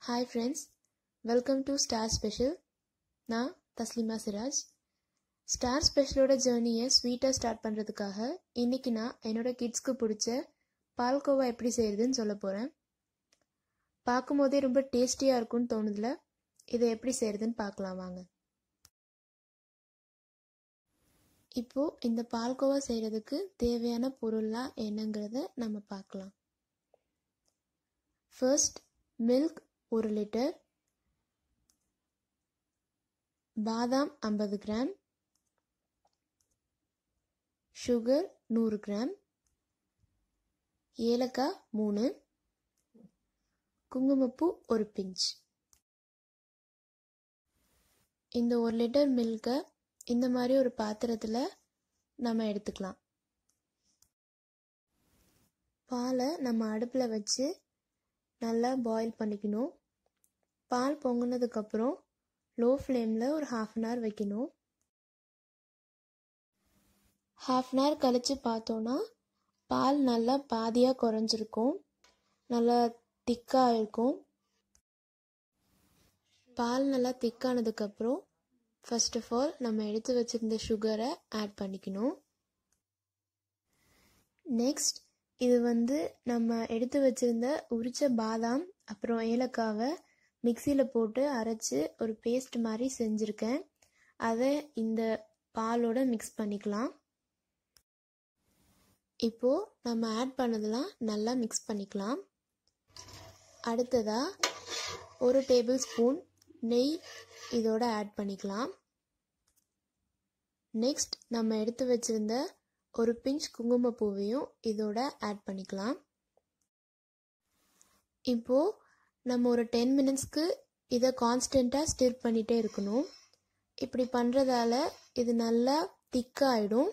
hi friends welcome to star special நான் Taslima Siraj star ஸ்பெஷலோட ஜேர்னியை ஸ்வீட்டாக ஸ்டார்ட் பண்ணுறதுக்காக இன்றைக்கி நான் என்னோட கிட்ஸ்க்கு பிடிச்ச பால்கோவா எப்படி செய்கிறதுன்னு சொல்ல போகிறேன் பார்க்கும்போதே ரொம்ப டேஸ்டியாக இருக்கும்னு தோணுதுல இதை எப்படி செய்கிறதுன்னு பார்க்கலாம் வாங்க இப்போது இந்த பால்கோவா செய்கிறதுக்கு தேவையான பொருள்லாம் என்னங்கிறத நம்ம பார்க்கலாம் ஃபர்ஸ்ட் மில்க் ஒரு லிட்டர் பாதாம் ஐம்பது கிராம் சுகர் நூறு கிராம் ஏலக்காய் மூணு குங்குமப்பூ ஒரு பிஞ்ச் இந்த ஒரு லிட்டர் மில்கை இந்த மாதிரி ஒரு பாத்திரத்தில் நம்ம எடுத்துக்கலாம் பாலை நம்ம அடுப்பில் வச்சு நல்லா பாயில் பண்ணிக்கணும் பால் பொங்கினதுக்கப்புறம் லோ ஃப்ளேமில் ஒரு ஹாஃப் அன் ஹவர் வைக்கணும் ஹாஃப் அன் ஹவர் கழித்து பார்த்தோன்னா பால் நல்லா பாதியாக குறைஞ்சிருக்கும் நல்லா திக்காக இருக்கும் பால் நல்லா திக்கானதுக்கப்புறம் ஃபர்ஸ்ட் ஆஃப் ஆல் நம்ம எடுத்து வச்சுருந்த சுகரை ஆட் பண்ணிக்கணும் நெக்ஸ்ட் இது வந்து நம்ம எடுத்து வச்சுருந்த உரிச்ச பாதாம் அப்புறம் ஏலக்காவை மிக்சியில் போட்டு அரைச்சி ஒரு பேஸ்ட் மாதிரி செஞ்சுருக்கேன் அதை இந்த பாலோட மிக்ஸ் பண்ணிக்கலாம் இப்போது நம்ம ஆட் பண்ணதெல்லாம் நல்லா மிக்ஸ் பண்ணிக்கலாம் அடுத்ததாக ஒரு டேபிள் ஸ்பூன் நெய் இதோட ஆட் பண்ணிக்கலாம் நெக்ஸ்ட் நம்ம எடுத்து வச்சுருந்த ஒரு பிஞ்ச் குங்குமப்பூவையும் இதோட ஆட் பண்ணிக்கலாம் இப்போது நம்ம ஒரு டென் மினிட்ஸ்க்கு இதை கான்ஸ்டண்ட்டாக ஸ்டிர் பண்ணிகிட்டே இருக்கணும் இப்படி பண்ணுறதால இது நல்லா திக்காகிடும்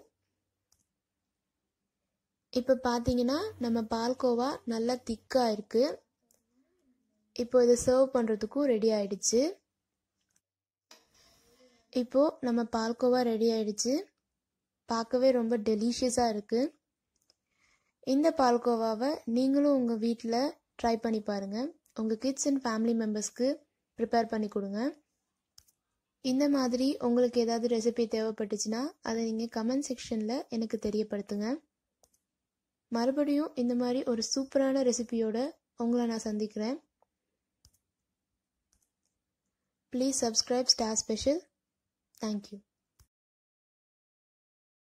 இப்போ பார்த்தீங்கன்னா நம்ம பால்கோவா நல்லா திக்காக இருக்குது இப்போ இதை சர்வ் பண்ணுறதுக்கும் ரெடி ஆயிடுச்சு இப்போது நம்ம பால்கோவா ரெடி ஆயிடுச்சு பார்க்கவே ரொம்ப டெலிஷியஸாக இருக்குது இந்த பால்கோவாவை நீங்களும் உங்கள் வீட்டில் ட்ரை பண்ணி பாருங்கள் உங்கள் கிட்ஸ் அண்ட் ஃபேமிலி மெம்பர்ஸ்க்கு ப்ரிப்பேர் பண்ணி கொடுங்க இந்த மாதிரி உங்களுக்கு ஏதாவது ரெசிபி தேவைப்பட்டுச்சுன்னா அதை நீங்கள் கமெண்ட் செக்ஷனில் எனக்கு தெரியப்படுத்துங்க மறுபடியும் இந்த மாதிரி ஒரு சூப்பரான ரெசிபியோட உங்களை நான் சந்திக்கிறேன் please subscribe star special thank you